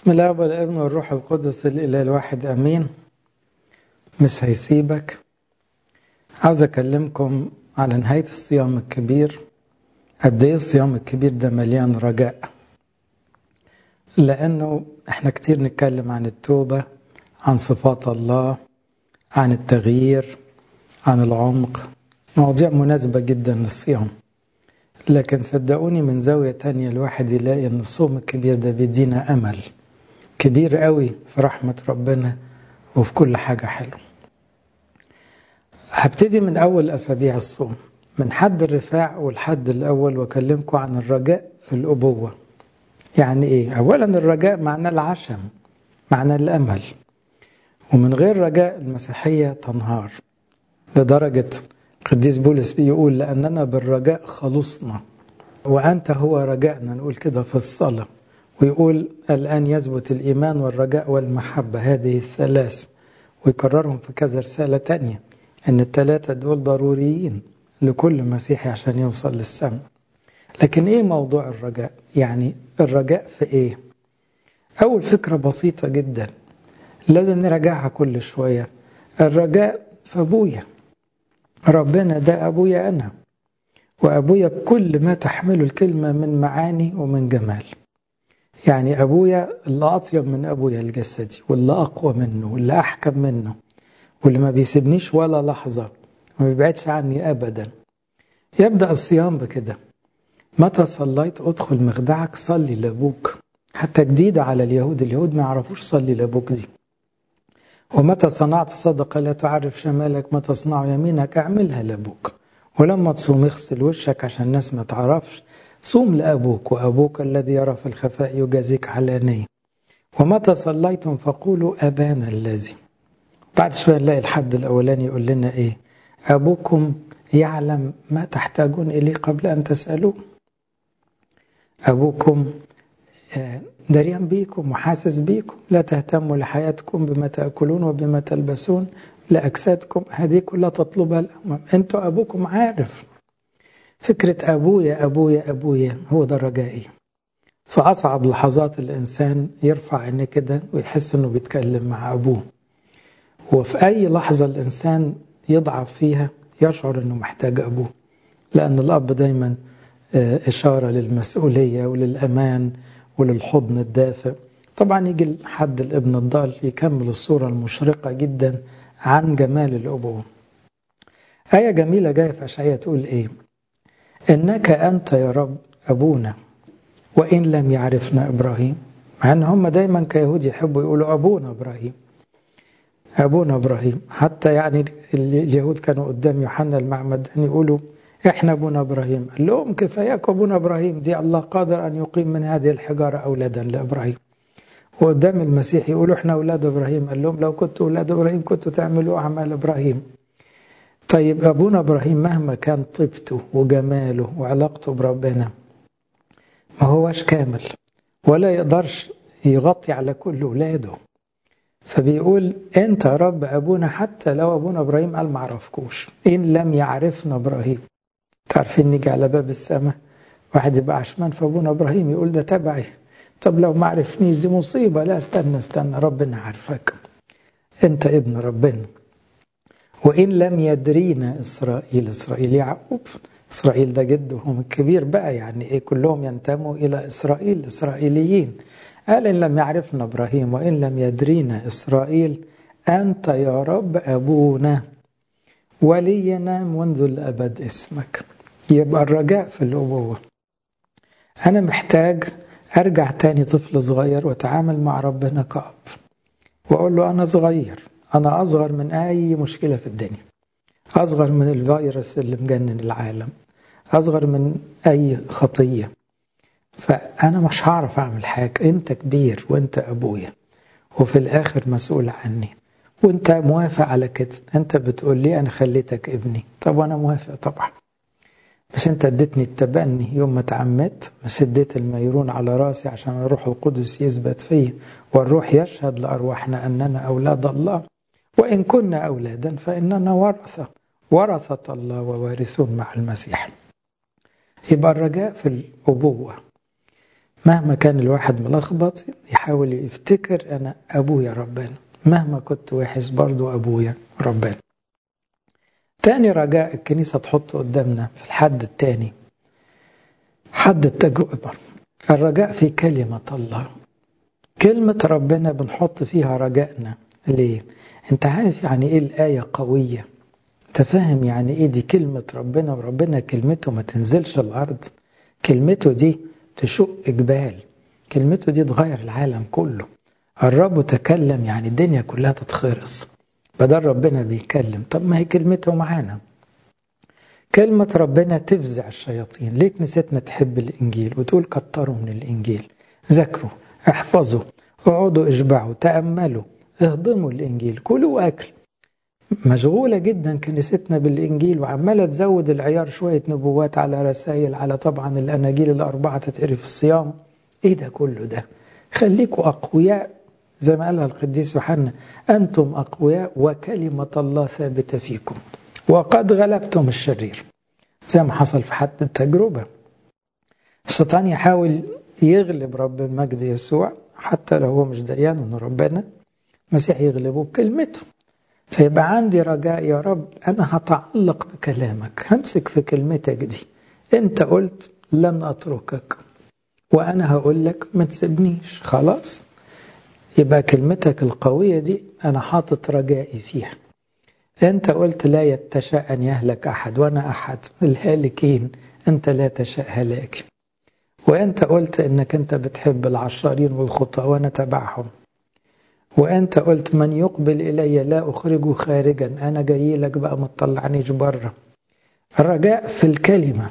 بسم الله والابن والروح القدس الإله الواحد أمين مش هيسيبك عاوز أكلمكم على نهاية الصيام الكبير قد إيه الصيام الكبير ده مليان رجاء لأنه إحنا كتير نتكلم عن التوبة عن صفات الله عن التغيير عن العمق مواضيع مناسبة جدا للصيام لكن صدقوني من زاوية تانية الواحد يلاقي أن الصوم الكبير ده بيدينا أمل كبير قوي في رحمة ربنا وفي كل حاجة حلوة هبتدي من أول أسابيع الصوم من حد الرفاع والحد الأول وأكلمكم عن الرجاء في الأبوة يعني إيه؟ أولا الرجاء معناه العشم معناه الأمل ومن غير رجاء المسيحية تنهار لدرجة القديس بولس بيقول لأننا بالرجاء خلصنا وأنت هو رجائنا نقول كده في الصلاة ويقول الآن يثبت الإيمان والرجاء والمحبة هذه الثلاث ويكررهم في كذا رسالة تانية أن الثلاثة دول ضروريين لكل مسيحي عشان يوصل للسماء لكن إيه موضوع الرجاء؟ يعني الرجاء في إيه؟ أول فكرة بسيطة جدا لازم نراجعها كل شوية الرجاء في أبويا ربنا ده أبويا أنا وأبويا بكل ما تحمله الكلمة من معاني ومن جمال يعني أبويا اللي أطيب من أبويا الجسدي واللي أقوى منه واللي أحكم منه واللي ما بيسيبنيش ولا لحظة وما بيبعدش عني أبدا يبدأ الصيام بكده متى صليت أدخل مخدعك صلي لأبوك حتى جديدة على اليهود اليهود ما يعرفوش صلي لأبوك دي ومتى صنعت صدقة لا تعرف شمالك ما تصنع يمينك اعملها لأبوك ولما تصوم اغسل وشك عشان الناس ما تعرفش صوم لأبوك وأبوك الذي يرى في الخفاء يجازيك علانية ومتى صليتم فقولوا أبانا الذي بعد شوية نلاقي الحد الأولاني يقول لنا إيه أبوكم يعلم ما تحتاجون إليه قبل أن تسألوه أبوكم دريان بيكم وحاسس بيكم لا تهتموا لحياتكم بما تأكلون وبما تلبسون لأجسادكم هذه كلها تطلبها الأمم أنتوا أبوكم عارف فكرة أبويا أبويا أبويا هو ده رجائي في أصعب لحظات الإنسان يرفع عينيه كده ويحس إنه بيتكلم مع أبوه وفي أي لحظة الإنسان يضعف فيها يشعر إنه محتاج أبوه لأن الأب دايما إشارة للمسؤولية وللأمان وللحضن الدافئ طبعا يجي حد الابن الضال يكمل الصورة المشرقة جدا عن جمال الأبوة آية جميلة جاية في أشعية تقول إيه إنك أنت يا رب أبونا وإن لم يعرفنا إبراهيم مع أن هم دايما كيهود يحبوا يقولوا أبونا إبراهيم أبونا إبراهيم حتى يعني اليهود كانوا قدام يوحنا المعمدان يقولوا احنا ابونا ابراهيم قال لهم كفاياكم ابونا ابراهيم دي الله قادر ان يقيم من هذه الحجاره اولادا لابراهيم وقدام المسيح يقولوا احنا اولاد ابراهيم قال لهم لو كنتوا اولاد ابراهيم كنتوا تعملوا اعمال ابراهيم طيب ابونا ابراهيم مهما كان طيبته وجماله وعلاقته بربنا ما هوش كامل ولا يقدرش يغطي على كل اولاده فبيقول انت يا رب ابونا حتى لو ابونا ابراهيم قال ما عرفكوش ان لم يعرفنا ابراهيم تعرفين نيجي على باب السماء واحد يبقى عشمان فابونا ابراهيم يقول ده تبعي طب لو ما عرفنيش دي مصيبه لا استنى استنى ربنا عارفك انت ابن ربنا وان لم يدرينا اسرائيل اسرائيل يعقوب اسرائيل ده جدهم الكبير بقى يعني ايه كلهم ينتموا الى اسرائيل اسرائيليين قال ان لم يعرفنا ابراهيم وان لم يدرينا اسرائيل انت يا رب ابونا ولينا منذ الابد اسمك يبقى الرجاء في الأبوة أنا محتاج أرجع تاني طفل صغير وأتعامل مع ربنا كأب وأقول له أنا صغير أنا أصغر من أي مشكلة في الدنيا أصغر من الفيروس اللي مجنن العالم أصغر من أي خطية فأنا مش هعرف أعمل حاجة أنت كبير وأنت أبويا وفي الآخر مسؤول عني وأنت موافق على كده أنت بتقول لي أنا خليتك ابني طب وأنا موافق طبعا مش انت اديتني التبني يوم ما اتعمدت مش اديت الميرون على راسي عشان الروح القدس يثبت فيه والروح يشهد لارواحنا اننا اولاد الله وان كنا اولادا فاننا ورثه ورثه الله ووارثون مع المسيح يبقى الرجاء في الابوه مهما كان الواحد ملخبط يحاول يفتكر أنا أبويا ربنا مهما كنت وحش برضو أبويا ربنا تاني رجاء الكنيسة تحطه قدامنا في الحد التاني حد التجربة الرجاء في كلمة الله كلمة ربنا بنحط فيها رجائنا ليه؟ انت عارف يعني ايه الآية قوية انت فاهم يعني ايه دي كلمة ربنا وربنا كلمته ما تنزلش الأرض كلمته دي تشق جبال كلمته دي تغير العالم كله الرب تكلم يعني الدنيا كلها تتخرص بدل ربنا بيتكلم طب ما هي كلمته معانا كلمة ربنا تفزع الشياطين ليه كنيستنا تحب الإنجيل وتقول كتروا من الإنجيل ذاكروا احفظوا اقعدوا اشبعوا تأملوا اهضموا الإنجيل كلوا أكل مشغولة جدا كنيستنا بالإنجيل وعمالة تزود العيار شوية نبوات على رسائل على طبعا الأناجيل الأربعة تتقري في الصيام إيه ده كله ده خليكوا أقوياء زي ما قالها القديس يوحنا أنتم أقوياء وكلمة الله ثابتة فيكم وقد غلبتم الشرير زي ما حصل في حد التجربة الشيطان يحاول يغلب رب المجد يسوع حتى لو هو مش دريان انه ربنا المسيح يغلبه بكلمته فيبقى عندي رجاء يا رب انا هتعلق بكلامك همسك في كلمتك دي انت قلت لن اتركك وانا هقول لك ما تسيبنيش خلاص يبقى كلمتك القوية دي أنا حاطط رجائي فيها أنت قلت لا يتشاء أن يهلك أحد وأنا أحد الهالكين أنت لا تشاء هلاك وأنت قلت أنك أنت بتحب العشارين والخطى وأنا تبعهم وأنت قلت من يقبل إلي لا أخرجه خارجا أنا جاي لك بقى ما تطلعنيش بره الرجاء في الكلمة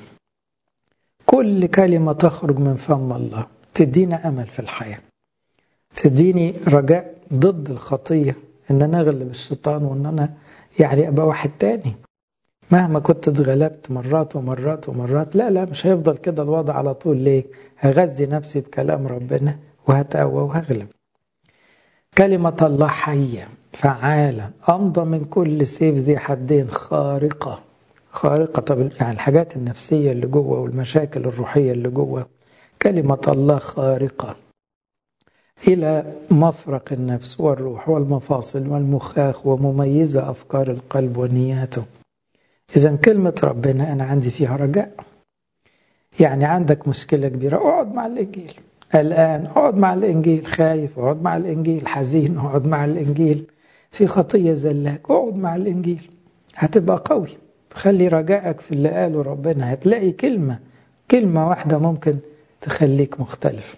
كل كلمة تخرج من فم الله تدينا أمل في الحياة تديني رجاء ضد الخطية ان انا اغلب الشيطان وان انا يعني ابقى واحد تاني مهما كنت اتغلبت مرات ومرات ومرات لا لا مش هيفضل كده الوضع على طول ليه هغذي نفسي بكلام ربنا وهتقوى وهغلب كلمة الله حية فعالة أمضى من كل سيف ذي حدين خارقة خارقة طب يعني الحاجات النفسية اللي جوه والمشاكل الروحية اللي جوه كلمة الله خارقة إلى مفرق النفس والروح والمفاصل والمخاخ ومميزة أفكار القلب ونياته إذا كلمة ربنا أنا عندي فيها رجاء يعني عندك مشكلة كبيرة اقعد مع الإنجيل الآن اقعد مع الإنجيل خايف اقعد مع الإنجيل حزين اقعد مع الإنجيل في خطية زلاك اقعد مع الإنجيل هتبقى قوي خلي رجائك في اللي قاله ربنا هتلاقي كلمة كلمة واحدة ممكن تخليك مختلف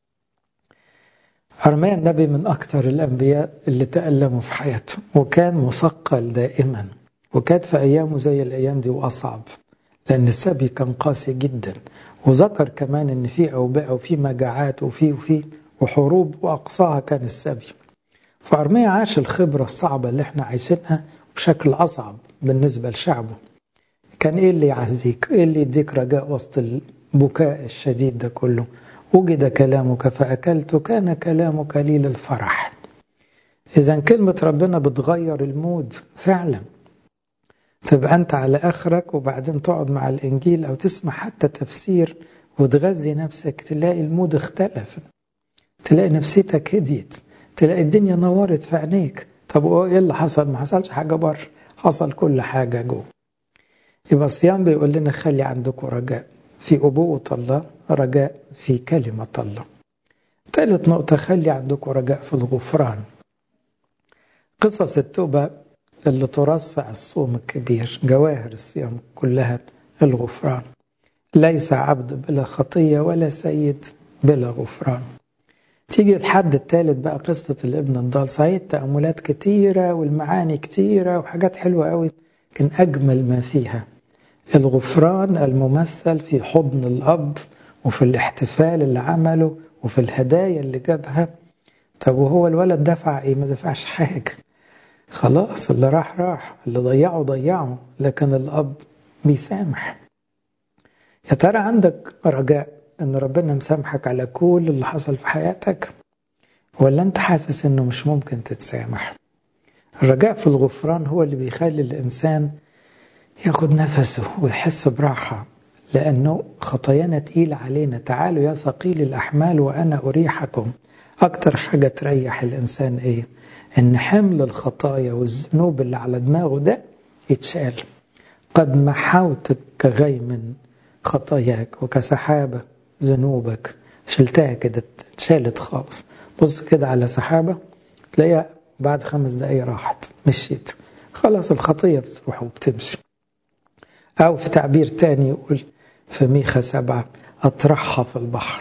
أرميا النبي من أكثر الأنبياء اللي تألموا في حياته وكان مثقل دائما وكانت في أيامه زي الأيام دي وأصعب لأن السبي كان قاسي جدا وذكر كمان إن في أوبئة وفي مجاعات وفي وفي وحروب وأقصاها كان السبي فأرميا عاش الخبرة الصعبة اللي احنا عايشينها بشكل أصعب بالنسبة لشعبه كان إيه اللي يعزيك إيه اللي يديك رجاء وسط البكاء الشديد ده كله وجد كلامك فأكلت كان كلامك لي للفرح إذا كلمة ربنا بتغير المود فعلا تبقى أنت على آخرك وبعدين تقعد مع الإنجيل أو تسمع حتى تفسير وتغذي نفسك تلاقي المود اختلف تلاقي نفسيتك هديت تلاقي الدنيا نورت في عينيك طب ايه اللي حصل ما حصلش حاجة بره حصل كل حاجة جوه يبقى الصيام بيقول لنا خلي عندكم رجاء في أبوة الله رجاء في كلمة الله ثالث نقطة خلي عندكم رجاء في الغفران قصص التوبة اللي ترصع الصوم الكبير جواهر الصيام كلها الغفران ليس عبد بلا خطية ولا سيد بلا غفران تيجي الحد الثالث بقى قصة الابن الضال صحيح تأملات كتيرة والمعاني كتيرة وحاجات حلوة قوي لكن أجمل ما فيها الغفران الممثل في حضن الأب وفي الاحتفال اللي عمله وفي الهدايا اللي جابها طب وهو الولد دفع ايه ما دفعش حاجة خلاص اللي راح راح اللي ضيعه ضيعه لكن الأب بيسامح يا ترى عندك رجاء ان ربنا مسامحك على كل اللي حصل في حياتك ولا انت حاسس انه مش ممكن تتسامح الرجاء في الغفران هو اللي بيخلي الانسان ياخد نفسه ويحس براحة لأنه خطايانا تقيل علينا تعالوا يا ثقيل الأحمال وأنا أريحكم أكتر حاجة تريح الإنسان إيه إن حمل الخطايا والذنوب اللي على دماغه ده يتشال قد محوت كغيم خطاياك وكسحابة ذنوبك شلتها كده اتشالت خالص بص كده على سحابة تلاقيها بعد خمس دقايق راحت مشيت خلاص الخطية بتروح وبتمشي أو في تعبير تاني يقول في ميخا سبعة أطرحها في البحر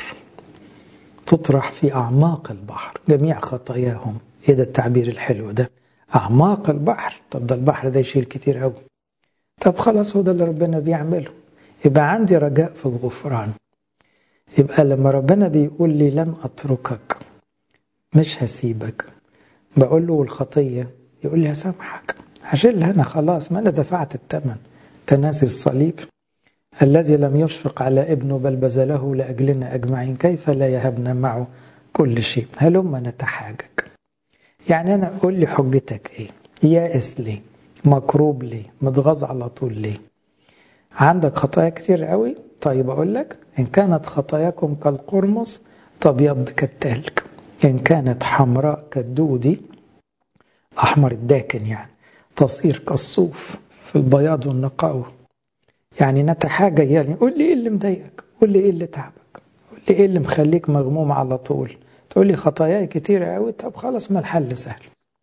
تطرح في أعماق البحر جميع خطاياهم إيه ده التعبير الحلو ده أعماق البحر طب ده البحر ده يشيل كتير أوي طب خلاص هو ده اللي ربنا بيعمله يبقى عندي رجاء في الغفران يبقى لما ربنا بيقول لي لن أتركك مش هسيبك بقول له والخطية يقول لي هسامحك عشان أنا خلاص ما أنا دفعت الثمن تناسي الصليب الذي لم يشفق على ابنه بل بذله لأجلنا أجمعين كيف لا يهبنا معه كل شيء هلما نتحاجج يعني أنا قول لي حجتك إيه يائس ليه مكروب ليه متغاظ على طول ليه عندك خطايا كتير قوي طيب أقول لك إن كانت خطاياكم كالقرمص تبيض كالتلج إن كانت حمراء كالدودي أحمر الداكن يعني تصير كالصوف في البياض والنقاوة يعني نتحاجى يعني قول لي إيه اللي مضايقك قول لي إيه اللي تعبك قول لي إيه اللي مخليك مغموم على طول تقول لي خطاياي كتير قوي طب خلاص ما الحل سهل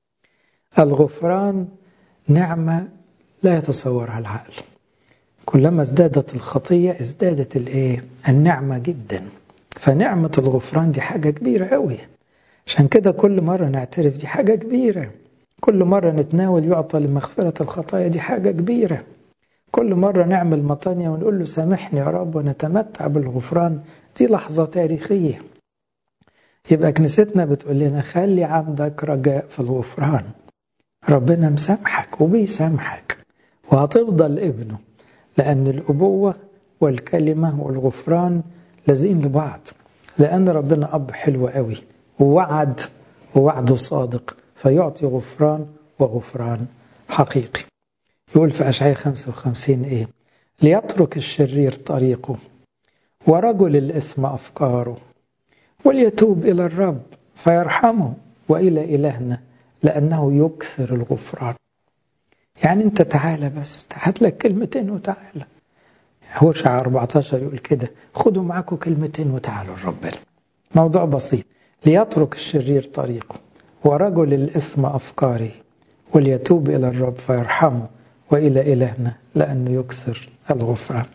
الغفران نعمة لا يتصورها العقل كلما ازدادت الخطية ازدادت الايه النعمة جدا فنعمة الغفران دي حاجة كبيرة قوي عشان كده كل مرة نعترف دي حاجة كبيرة كل مرة نتناول يعطى لمغفرة الخطايا دي حاجة كبيرة كل مرة نعمل مطانية ونقول له سامحني يا رب ونتمتع بالغفران دي لحظة تاريخية يبقى كنيستنا بتقول لنا خلي عندك رجاء في الغفران ربنا مسامحك وبيسامحك وهتفضل ابنه لأن الأبوة والكلمة والغفران لازقين لبعض لأن ربنا أب حلو قوي ووعد ووعده صادق فيعطي غفران وغفران حقيقي يقول في أشعياء 55 إيه ليترك الشرير طريقه ورجل الإثم أفكاره وليتوب إلى الرب فيرحمه وإلى إلهنا لأنه يكثر الغفران يعني أنت تعالى بس هات لك كلمتين وتعالى هو شعر 14 يقول كده خدوا معاكم كلمتين وتعالوا لربنا موضوع بسيط ليترك الشرير طريقه ورجل الإثم أفكاره وليتوب إلى الرب فيرحمه وإلى إلهنا لأنه يكثر الغفران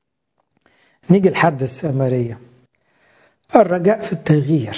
نيجي لحد السامرية الرجاء في التغيير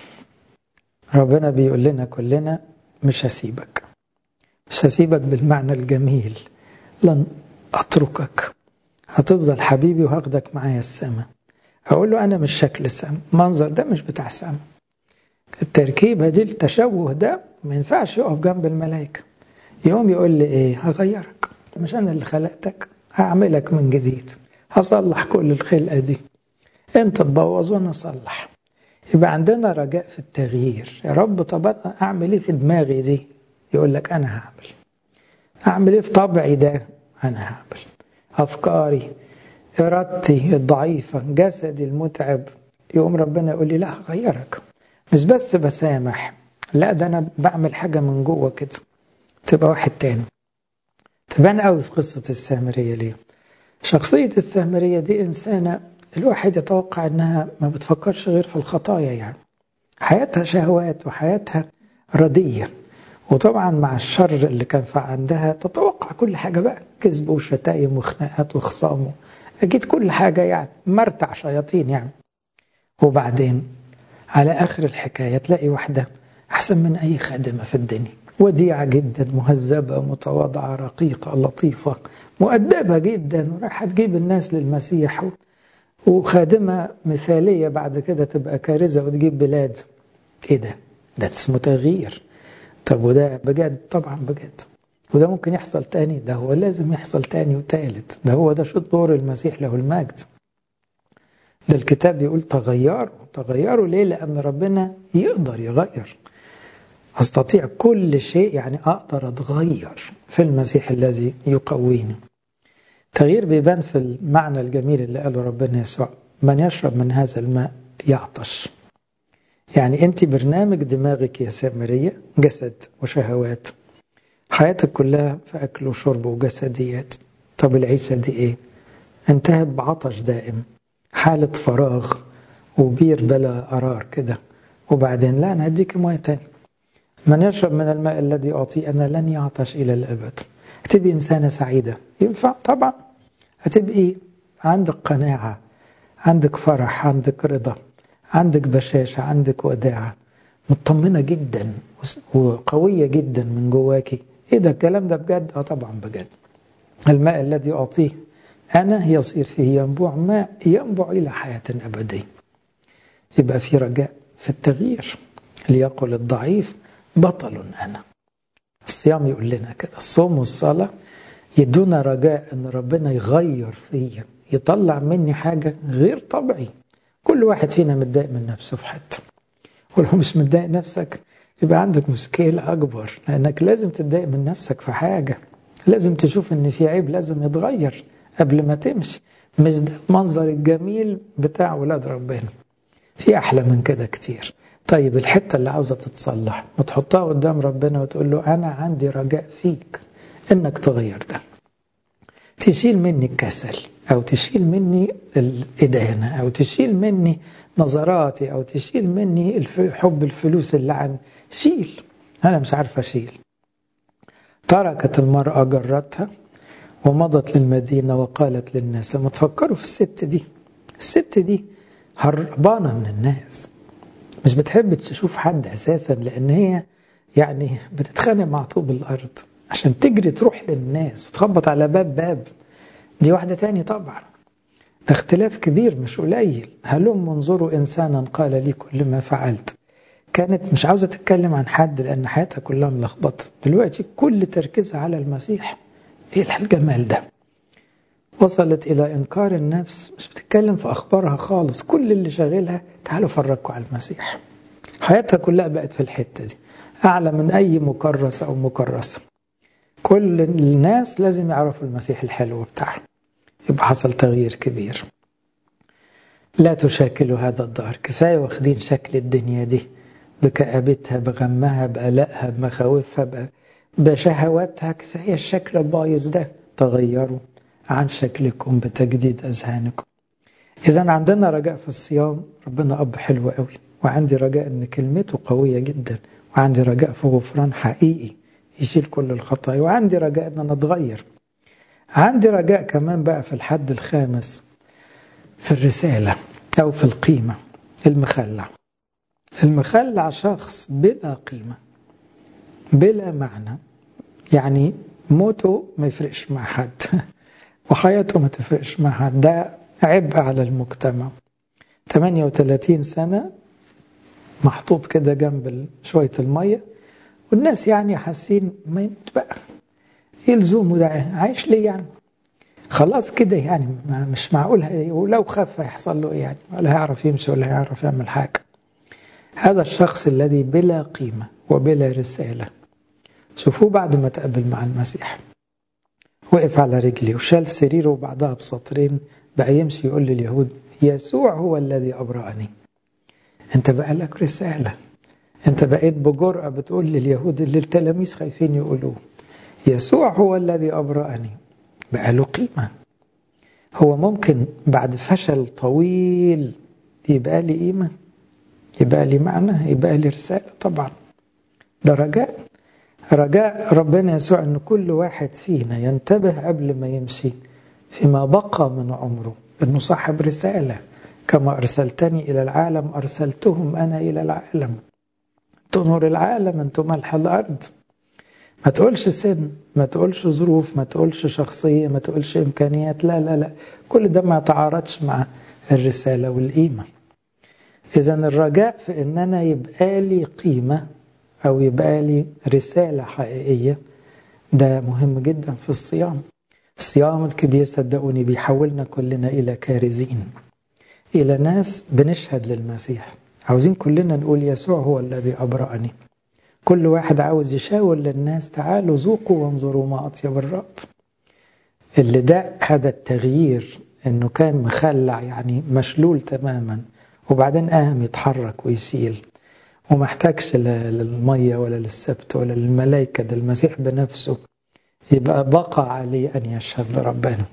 ربنا بيقول لنا كلنا مش هسيبك مش هسيبك بالمعنى الجميل لن أتركك هتفضل حبيبي وهاخدك معايا السماء أقول له أنا مش شكل السماء المنظر ده مش بتاع سماء التركيبة دي التشوه ده ما ينفعش يقف جنب الملائكة يوم يقول لي إيه هغيرك مش أنا اللي خلقتك هعملك من جديد هصلح كل الخلقة دي أنت تبوظ وأنا أصلح يبقى عندنا رجاء في التغيير يا رب طب أنا أعمل إيه في دماغي دي يقول لك أنا هعمل أعمل إيه في طبعي ده أنا هعمل أفكاري إرادتي الضعيفة جسدي المتعب يقوم ربنا يقول لي لا هغيرك مش بس بسامح لا ده أنا بعمل حاجة من جوه كده تبقى واحد تاني تبان قوي في قصة السامرية ليه شخصية السامرية دي إنسانة الواحد يتوقع إنها ما بتفكرش غير في الخطايا يعني حياتها شهوات وحياتها ردية وطبعا مع الشر اللي كان في عندها تتوقع كل حاجة بقى كذب وشتايم وخناقات وخصام أكيد كل حاجة يعني مرتع شياطين يعني وبعدين على آخر الحكاية تلاقي واحدة أحسن من أي خادمة في الدنيا وديعة جدا مهذبة متواضعة رقيقة لطيفة مؤدبة جدا ورايحة تجيب الناس للمسيح وخادمة مثالية بعد كده تبقى كارثة وتجيب بلاد ايه ده؟ ده اسمه تغيير طب وده بجد طبعا بجد وده ممكن يحصل تاني ده هو لازم يحصل تاني وتالت ده هو ده شو دور المسيح له المجد ده الكتاب يقول تغيروا تغيروا ليه لأن ربنا يقدر يغير أستطيع كل شيء يعني أقدر أتغير في المسيح الذي يقويني تغيير بيبان في المعنى الجميل اللي قاله ربنا يسوع من يشرب من هذا الماء يعطش يعني انت برنامج دماغك يا سامرية جسد وشهوات حياتك كلها في أكل وشرب وجسديات طب العيشة دي ايه انتهت بعطش دائم حالة فراغ وبير بلا قرار كده وبعدين لا أنا هديك موية تاني من يشرب من الماء الذي أعطيه أنا لن يعطش إلى الأبد هتبقي إنسانة سعيدة ينفع طبعا هتبقي عندك قناعة عندك فرح عندك رضا عندك بشاشة عندك وداعة مطمنة جدا وقوية جدا من جواكي ايه ده الكلام ده بجد اه طبعا بجد الماء الذي أعطيه أنا يصير فيه ينبوع ماء ينبع إلى حياة أبدية يبقى في رجاء في التغيير ليقل الضعيف بطل أنا الصيام يقول لنا كده الصوم والصلاة يدونا رجاء أن ربنا يغير فيا يطلع مني حاجة غير طبيعي كل واحد فينا متضايق من نفسه في حته ولو مش متضايق نفسك يبقى عندك مشكلة أكبر لأنك لازم تتضايق من نفسك في حاجة لازم تشوف إن في عيب لازم يتغير قبل ما تمشي مش ده المنظر الجميل بتاع ولاد ربنا في أحلى من كده كتير طيب الحتة اللي عاوزة تتصلح ما تحطها قدام ربنا وتقول له أنا عندي رجاء فيك إنك تغير ده تشيل مني الكسل أو تشيل مني الإدانة أو تشيل مني نظراتي أو تشيل مني حب الفلوس اللي عن شيل أنا مش عارفة أشيل تركت المرأة جرتها ومضت للمدينة وقالت للناس ما تفكروا في الست دي الست دي هربانة من الناس مش بتحب تشوف حد أساسا لأن هي يعني بتتخانق مع طوب الأرض عشان تجري تروح للناس وتخبط على باب باب دي واحدة تاني طبعا ده اختلاف كبير مش قليل هلم انظروا إنسانا قال لي كل ما فعلت كانت مش عاوزة تتكلم عن حد لأن حياتها كلها ملخبطة دلوقتي كل تركيزها على المسيح ايه الجمال ده وصلت إلى إنكار النفس مش بتتكلم في أخبارها خالص كل اللي شاغلها تعالوا فرجوا على المسيح حياتها كلها بقت في الحتة دي أعلى من أي مكرس أو مكرسة كل الناس لازم يعرفوا المسيح الحلو بتاعه يبقى حصل تغيير كبير لا تشاكلوا هذا الدهر كفاية واخدين شكل الدنيا دي بكآبتها بغمها بقلقها بمخاوفها بشهواتها كفاية الشكل البايظ ده تغيروا عن شكلكم بتجديد أذهانكم إذا عندنا رجاء في الصيام ربنا أب حلو قوي وعندي رجاء أن كلمته قوية جدا وعندي رجاء في غفران حقيقي يشيل كل الخطايا وعندي رجاء أن أنا أتغير عندي رجاء كمان بقى في الحد الخامس في الرسالة أو في القيمة المخلع المخلع شخص بلا قيمة بلا معنى يعني موته ما يفرقش مع حد وحياته ما تفرقش مع حد ده عبء على المجتمع 38 سنة محطوط كده جنب شوية المية والناس يعني حاسين ما يموت بقى ايه لزومه ده عايش ليه يعني خلاص كده يعني مش معقول ولو خف هيحصل له ايه يعني ولا هيعرف يمشي ولا هيعرف يعمل حاجة هذا الشخص الذي بلا قيمة وبلا رسالة شوفوه بعد ما تقابل مع المسيح وقف على رجلي وشال سريره وبعدها بسطرين بقى يمشي يقول لليهود يسوع هو الذي أبرأني انت بقى لك رسالة انت بقيت بجرأة بتقول لليهود اللي التلاميذ خايفين يقولوه يسوع هو الذي أبرأني بقى له قيمة هو ممكن بعد فشل طويل يبقى لي قيمة يبقى لي معنى يبقى لي رسالة طبعا ده رجاء رجاء ربنا يسوع أن كل واحد فينا ينتبه قبل ما يمشي فيما بقى من عمره أنه صاحب رسالة كما أرسلتني إلى العالم أرسلتهم أنا إلى العالم أنتم نور العالم أنتم ملح الأرض ما تقولش سن ما تقولش ظروف ما تقولش شخصية ما تقولش إمكانيات لا لا لا كل ده ما يتعارضش مع الرسالة والقيمة إذا الرجاء في أن أنا يبقى لي قيمة أو يبقى لي رسالة حقيقية ده مهم جدا في الصيام الصيام الكبير صدقوني بيحولنا كلنا إلى كارزين إلى ناس بنشهد للمسيح عاوزين كلنا نقول يسوع هو الذي أبرأني كل واحد عاوز يشاور للناس تعالوا ذوقوا وانظروا ما أطيب الرب اللي ده هذا التغيير انه كان مخلع يعني مشلول تماما وبعدين قام يتحرك ويسيل ومحتاجش للمية ولا للسبت ولا للملائكة ده المسيح بنفسه يبقى بقى عليه أن يشهد لربنا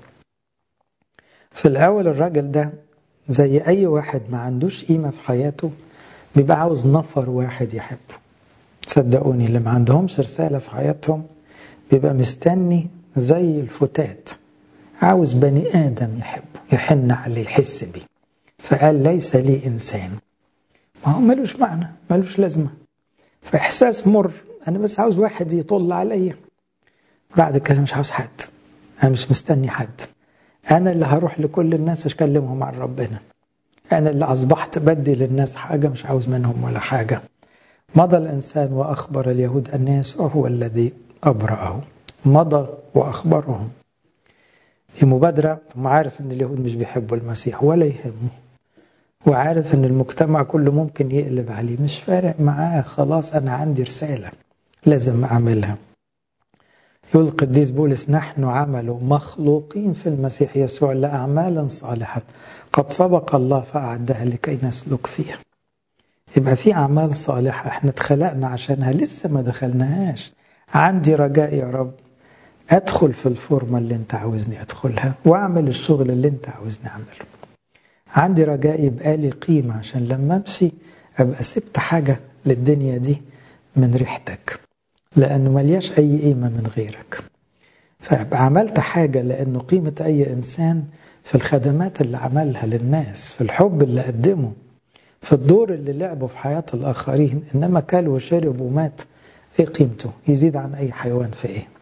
في الأول الراجل ده زي أي واحد ما عندوش قيمة في حياته بيبقى عاوز نفر واحد يحبه صدقوني اللي ما عندهمش رسالة في حياتهم بيبقى مستني زي الفتات عاوز بني آدم يحبه يحن عليه يحس بيه فقال ليس لي إنسان ما هو ملوش معنى ملوش لازمة فإحساس مر أنا بس عاوز واحد يطل عليا بعد كده مش عاوز حد أنا مش مستني حد أنا اللي هروح لكل الناس أكلمهم عن ربنا أنا اللي أصبحت بدي للناس حاجة مش عاوز منهم ولا حاجة مضى الإنسان وأخبر اليهود أن يسوع هو الذي أبرأه مضى وأخبرهم دي مبادرة ثم عارف أن اليهود مش بيحبوا المسيح ولا يهمه وعارف أن المجتمع كله ممكن يقلب عليه مش فارق معاه خلاص أنا عندي رسالة لازم أعملها يقول القديس بولس نحن عمل مخلوقين في المسيح يسوع لأعمال صالحة قد سبق الله فأعدها لكي نسلك فيها يبقى في أعمال صالحة احنا اتخلقنا عشانها لسه ما دخلناهاش عندي رجاء يا رب أدخل في الفورمة اللي أنت عاوزني أدخلها وأعمل الشغل اللي أنت عاوزني أعمله عندي رجاء يبقى لي قيمة عشان لما أمشي أبقى سبت حاجة للدنيا دي من ريحتك لأنه ملياش أي قيمة من غيرك فأبقى عملت حاجة لأنه قيمة أي إنسان في الخدمات اللي عملها للناس في الحب اللي قدمه في الدور اللي لعبه في حياة الآخرين إنما كل وشرب ومات إيه قيمته يزيد عن أي حيوان في إيه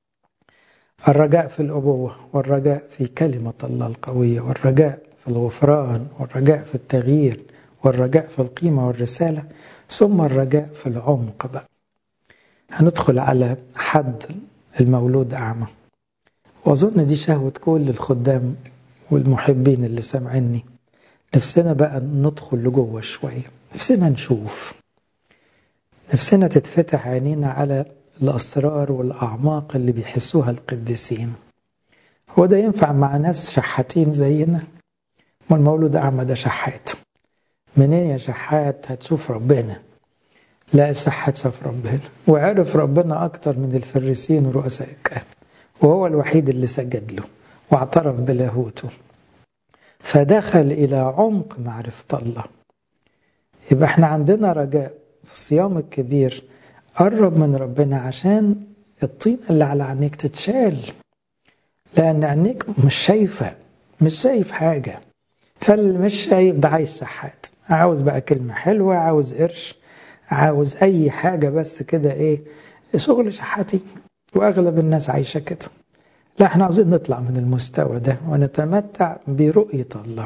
الرجاء في الأبوة والرجاء في كلمة الله القوية والرجاء في الغفران والرجاء في التغيير والرجاء في القيمة والرسالة ثم الرجاء في العمق بقى هندخل على حد المولود أعمى وأظن دي شهوة كل الخدام والمحبين اللي سامعيني نفسنا بقى ندخل لجوه شوية نفسنا نشوف نفسنا تتفتح عينينا على الأسرار والأعماق اللي بيحسوها القديسين هو ده ينفع مع ناس شحاتين زينا ما المولود أعمى ده شحات منين يا شحات هتشوف ربنا لا الشحات شاف ربنا وعرف ربنا أكتر من الفريسين ورؤساء الكهنة وهو الوحيد اللي سجد له واعترف بلاهوته فدخل إلى عمق معرفة الله يبقى احنا عندنا رجاء في الصيام الكبير قرب من ربنا عشان الطين اللي على عينيك تتشال لأن عينيك مش شايفة مش شايف حاجة فاللي مش شايف ده عايز شحات عاوز بقى كلمة حلوة عاوز قرش عاوز أي حاجة بس كده إيه شغل شحاتي وأغلب الناس عايشة كده لا احنا عاوزين نطلع من المستوى ده ونتمتع برؤية الله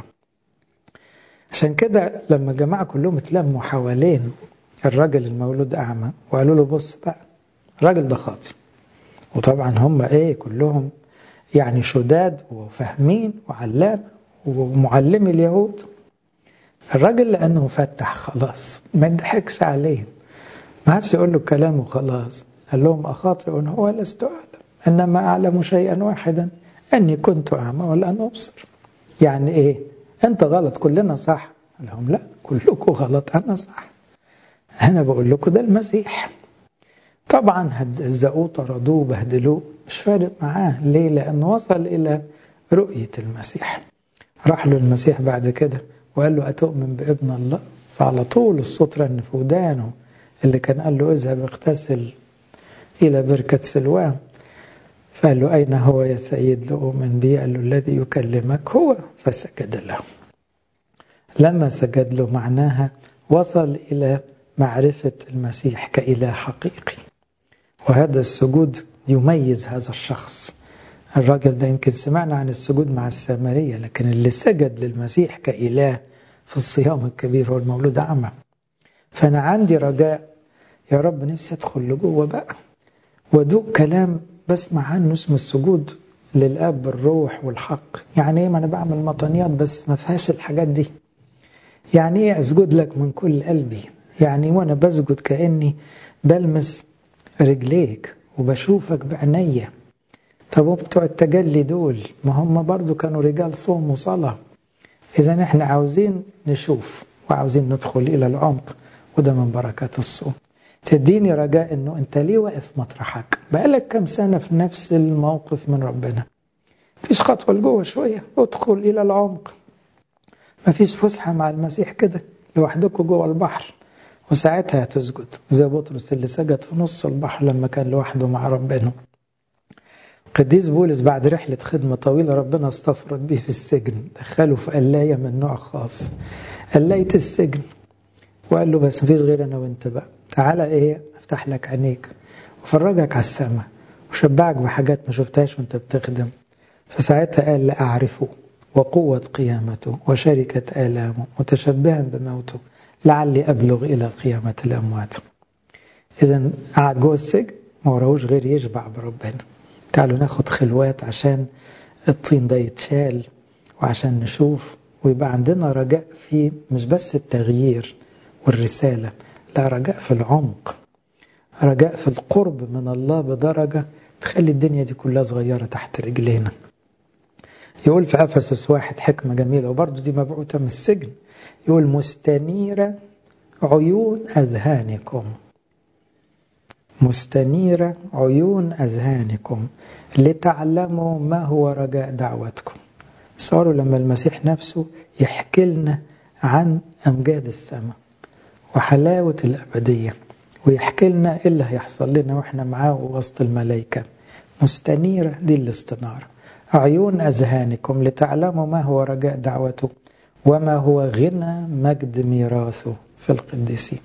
عشان كده لما الجماعة كلهم اتلموا حوالين الراجل المولود أعمى وقالوا له بص بقى الراجل ده خاطي وطبعا هم ايه كلهم يعني شداد وفاهمين وعلامة ومعلمي اليهود الراجل لأنه فتح خلاص ما يضحكش عليه ما عادش يقول له كلام وخلاص قال لهم أخاطئ هو لست أعلم إنما أعلم شيئا واحدا أني كنت أعمى والآن أبصر يعني إيه أنت غلط كلنا صح قال لهم لا كلكم غلط أنا صح أنا بقول لكم ده المسيح طبعا هزقوه طردوه بهدلوه مش فارق معاه ليه لأنه وصل إلى رؤية المسيح راح له المسيح بعد كده وقال له أتؤمن بابن الله فعلى طول الصوت رن في ودانه اللي كان قال له اذهب اغتسل إلى بركة سلوان فقال له أين هو يا سيد لأؤمن به قال له الذي يكلمك هو فسجد له لما سجد له معناها وصل إلى معرفة المسيح كإله حقيقي وهذا السجود يميز هذا الشخص الراجل ده يمكن سمعنا عن السجود مع السامرية لكن اللي سجد للمسيح كإله في الصيام الكبير هو المولود أعمى فأنا عندي رجاء يا رب نفسي أدخل لجوه بقى وادوق كلام بسمع عنه اسمه السجود للاب بالروح والحق يعني ايه ما انا بعمل مطنيات بس ما فيهاش الحاجات دي يعني ايه اسجد لك من كل قلبي يعني وانا بسجد كاني بلمس رجليك وبشوفك بعينيا طب وبتوع التجلي دول ما هم برضو كانوا رجال صوم وصلاة إذا احنا عاوزين نشوف وعاوزين ندخل إلى العمق وده من بركات الصوم تديني رجاء انه انت ليه واقف مطرحك بقالك كم سنة في نفس الموقف من ربنا مفيش خطوة لجوه شوية ادخل إلى العمق مفيش فسحة مع المسيح كده لوحدكم جوه البحر وساعتها هتسجد زي بطرس اللي سجد في نص البحر لما كان لوحده مع ربنا قديس بولس بعد رحلة خدمة طويلة ربنا استفرد به في السجن دخله في قلاية من نوع خاص قلاية السجن وقال له بس مفيش غير أنا وأنت بقى تعالى إيه أفتح لك عينيك وفرجك على السماء وشبعك بحاجات ما شفتهاش وأنت بتخدم فساعتها قال لأعرفه وقوة قيامته وشركة آلامه متشبها بموته لعلي أبلغ إلى قيامة الأموات إذا قعد جوه السجن ما وراهوش غير يشبع بربنا تعالوا ناخد خلوات عشان الطين ده يتشال وعشان نشوف ويبقى عندنا رجاء في مش بس التغيير والرسالة لا رجاء في العمق رجاء في القرب من الله بدرجة تخلي الدنيا دي كلها صغيرة تحت رجلينا يقول في أفسس واحد حكمة جميلة وبرضه دي مبعوثة من السجن يقول مستنيرة عيون أذهانكم مستنيرة عيون أذهانكم لتعلموا ما هو رجاء دعوتكم صاروا لما المسيح نفسه يحكي لنا عن أمجاد السماء وحلاوة الأبدية ويحكي لنا إيه اللي هيحصل لنا وإحنا معاه وسط الملائكة مستنيرة دي الاستنارة عيون أذهانكم لتعلموا ما هو رجاء دعوته وما هو غنى مجد ميراثه في القديسين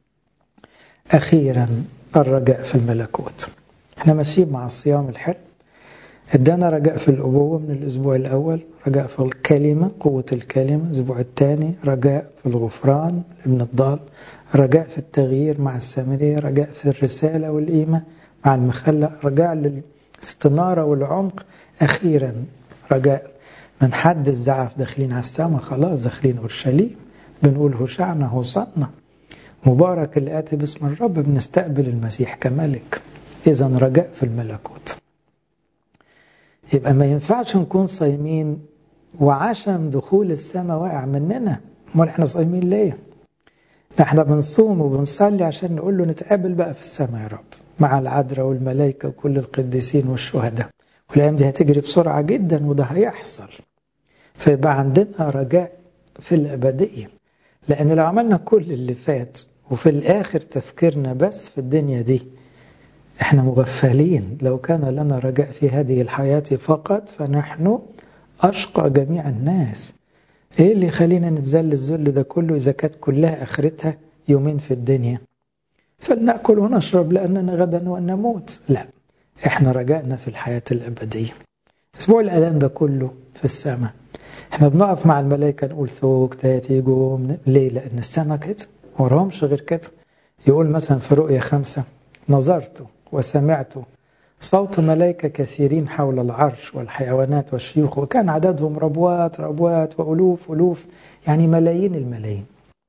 أخيرا الرجاء في الملكوت احنا ماشيين مع الصيام الحلو ادانا رجاء في الأبوة من الأسبوع الأول رجاء في الكلمة قوة الكلمة الأسبوع الثاني رجاء في الغفران ابن الضال رجاء في التغيير مع السامرية رجاء في الرسالة والقيمة مع المخلة رجاء للاستنارة والعمق أخيرا رجاء من حد الزعف داخلين على السماء خلاص داخلين أورشليم بنقول هشعنا هوصلنا مبارك الآتي باسم الرب بنستقبل المسيح كملك إذا رجاء في الملكوت يبقى ما ينفعش نكون صايمين وعشم دخول السماء واقع مننا امال احنا صايمين ليه ده احنا بنصوم وبنصلي عشان نقول له نتقابل بقى في السماء يا رب مع العذراء والملائكة وكل القديسين والشهداء والأيام دي هتجري بسرعة جدا وده هيحصل فيبقى عندنا رجاء في الأبدية لأن لو عملنا كل اللي فات وفي الآخر تفكيرنا بس في الدنيا دي احنا مغفلين لو كان لنا رجاء في هذه الحياة فقط فنحن أشقى جميع الناس ايه اللي يخلينا نتذل الذل ده كله إذا كانت كلها آخرتها يومين في الدنيا فلنأكل ونشرب لأننا غدا ونموت لا احنا رجائنا في الحياة الأبدية أسبوع الأذان ده كله في السماء احنا بنقف مع الملائكة نقول ثوك تاتي جوم ليه لأن السماء كده وراهمش غير كده يقول مثلا في رؤية خمسة نظرت وسمعت صوت ملائكة كثيرين حول العرش والحيوانات والشيوخ وكان عددهم ربوات ربوات وألوف ألوف يعني ملايين الملايين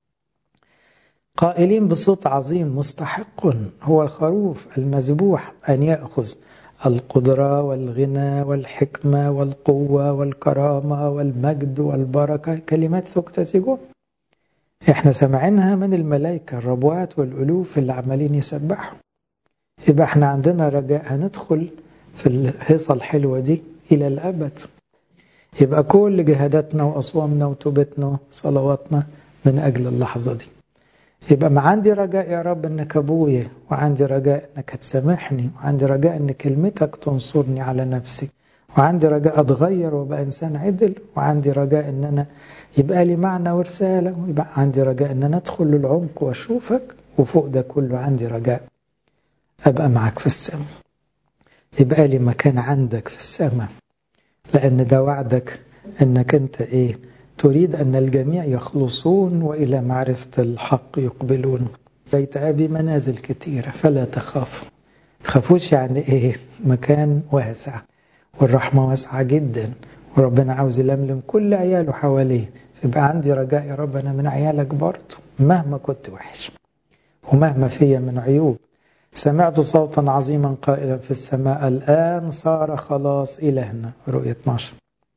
قائلين بصوت عظيم مستحق هو الخروف المذبوح أن يأخذ القدرة والغنى والحكمة والقوة والكرامة والمجد والبركة كلمات سكتة احنا سمعينها من الملائكة الربوات والألوف اللي عمالين يسبحوا يبقى احنا عندنا رجاء هندخل في الهيصة الحلوة دي إلى الأبد يبقى كل جهاداتنا وأصوامنا وتوبتنا وصلواتنا من أجل اللحظة دي يبقى ما عندي رجاء يا رب انك ابويا وعندي رجاء انك هتسامحني وعندي رجاء ان كلمتك تنصرني على نفسي وعندي رجاء اتغير وابقى انسان عدل وعندي رجاء ان انا يبقى لي معنى ورساله ويبقى عندي رجاء ان انا ادخل للعمق واشوفك وفوق ده كله عندي رجاء ابقى معك في السماء يبقى لي مكان عندك في السماء لان ده وعدك انك انت ايه تريد أن الجميع يخلصون وإلى معرفة الحق يقبلون بيت أبي منازل كثيرة فلا تخافوا تخافوش يعني إيه مكان واسع والرحمة واسعة جدا وربنا عاوز يلملم كل عياله حواليه فيبقى عندي رجاء يا رب أنا من عيالك برضه مهما كنت وحش ومهما فيا من عيوب سمعت صوتا عظيما قائلا في السماء الآن صار خلاص إلهنا رؤية 12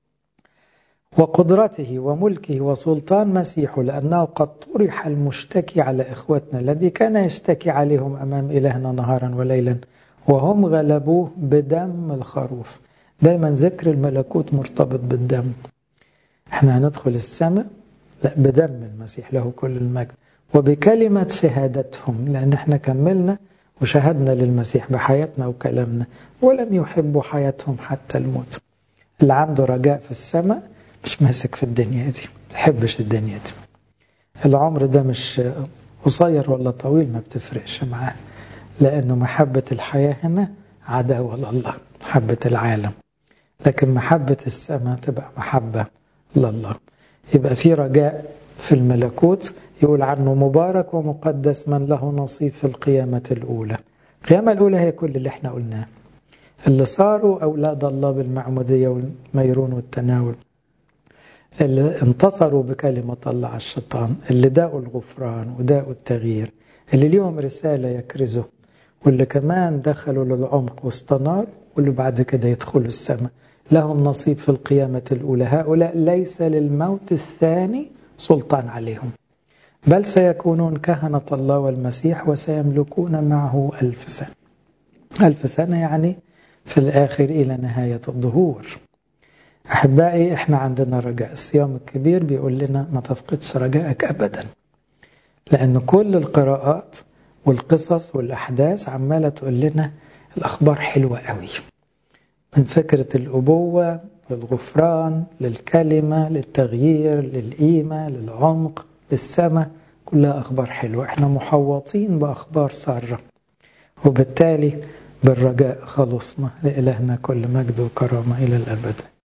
وقدرته وملكه وسلطان مسيحه لأنه قد طرح المشتكي على إخوتنا الذي كان يشتكي عليهم أمام إلهنا نهارا وليلا وهم غلبوه بدم الخروف دايما ذكر الملكوت مرتبط بالدم احنا هندخل السماء لا بدم المسيح له كل المجد وبكلمة شهادتهم لأن احنا كملنا وشهدنا للمسيح بحياتنا وكلامنا ولم يحبوا حياتهم حتى الموت اللي عنده رجاء في السماء مش ماسك في الدنيا دي بيحبش الدنيا دي العمر ده مش قصير ولا طويل ما بتفرقش معاه لأنه محبة الحياة هنا عداوة لله محبة العالم لكن محبة السماء تبقى محبة لله يبقى في رجاء في الملكوت يقول عنه مبارك ومقدس من له نصيب في القيامة الأولى القيامة الأولى هي كل اللي احنا قلناه اللي صاروا أولاد الله بالمعمودية والميرون والتناول اللي انتصروا بكلمة الله على الشيطان اللي داقوا الغفران وداقوا التغيير اللي ليهم رسالة يكرزوا واللي كمان دخلوا للعمق واستنار واللي بعد كده يدخلوا السماء لهم نصيب في القيامة الأولى هؤلاء ليس للموت الثاني سلطان عليهم بل سيكونون كهنة الله والمسيح وسيملكون معه ألف سنة ألف سنة يعني في الآخر إلى نهاية الظهور أحبائي إحنا عندنا رجاء الصيام الكبير بيقول لنا ما تفقدش رجائك أبدا لأن كل القراءات والقصص والأحداث عمالة تقول لنا الأخبار حلوة قوي من فكرة الأبوة للغفران للكلمة للتغيير للقيمة للعمق للسماء كلها أخبار حلوة احنا محوطين بأخبار سارة وبالتالي بالرجاء خلصنا لإلهنا كل مجد وكرامة إلى الأبد